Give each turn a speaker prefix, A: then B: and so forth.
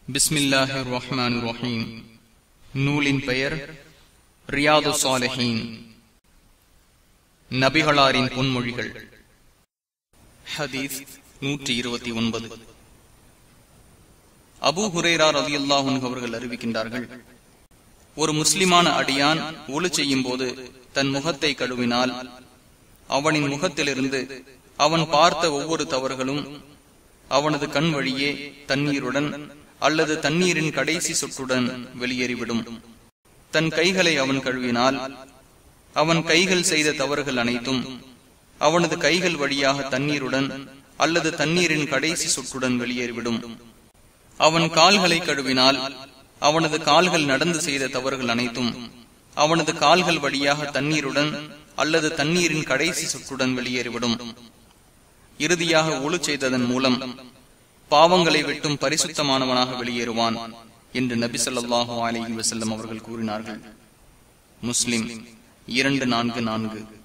A: பிஸ்மில்லாஹி ரஹ்மான் ரஹீம் நூலின் பெயர் ரியாது சாலஹீன் நபிகளாரின் பொன்மொழிகள் ஹதீஸ் நூற்றி இருபத்தி ஒன்பது அபு ஹுரேரார் அலி அல்லாஹுன் அவர்கள் அறிவிக்கின்றார்கள் ஒரு முஸ்லிமான அடியான் ஒளி செய்யும் போது தன் முகத்தை கழுவினால் அவனின் முகத்திலிருந்து அவன் பார்த்த ஒவ்வொரு தவறுகளும் அவனது கண் வழியே தண்ணீருடன் அல்லது தண்ணீரின் கடைசி சொட்டுடன் வெளியேறிவிடும் தன் கைகளை அவன் கழுவினால் அவன் கைகள் செய்த தவறுகள் அனைத்தும் அவனது கைகள் வழியாக தண்ணீருடன் அல்லது தண்ணீரின் கடைசி சொட்டுடன் வெளியேறிவிடும் அவன் கால்களை கழுவினால் அவனது கால்கள் நடந்து செய்த தவறுகள் அனைத்தும் அவனது கால்கள் வழியாக தண்ணீருடன் அல்லது தண்ணீரின் கடைசி சொட்டுடன் வெளியேறிவிடும் இறுதியாக ஒழு செய்ததன் மூலம் பாவங்களை விட்டும் பரிசுத்தமானவனாக வெளியேறுவான் என்று நபி சொல்லாஹு அலி வசல்லம் அவர்கள் கூறினார்கள் முஸ்லிம் இரண்டு நான்கு நான்கு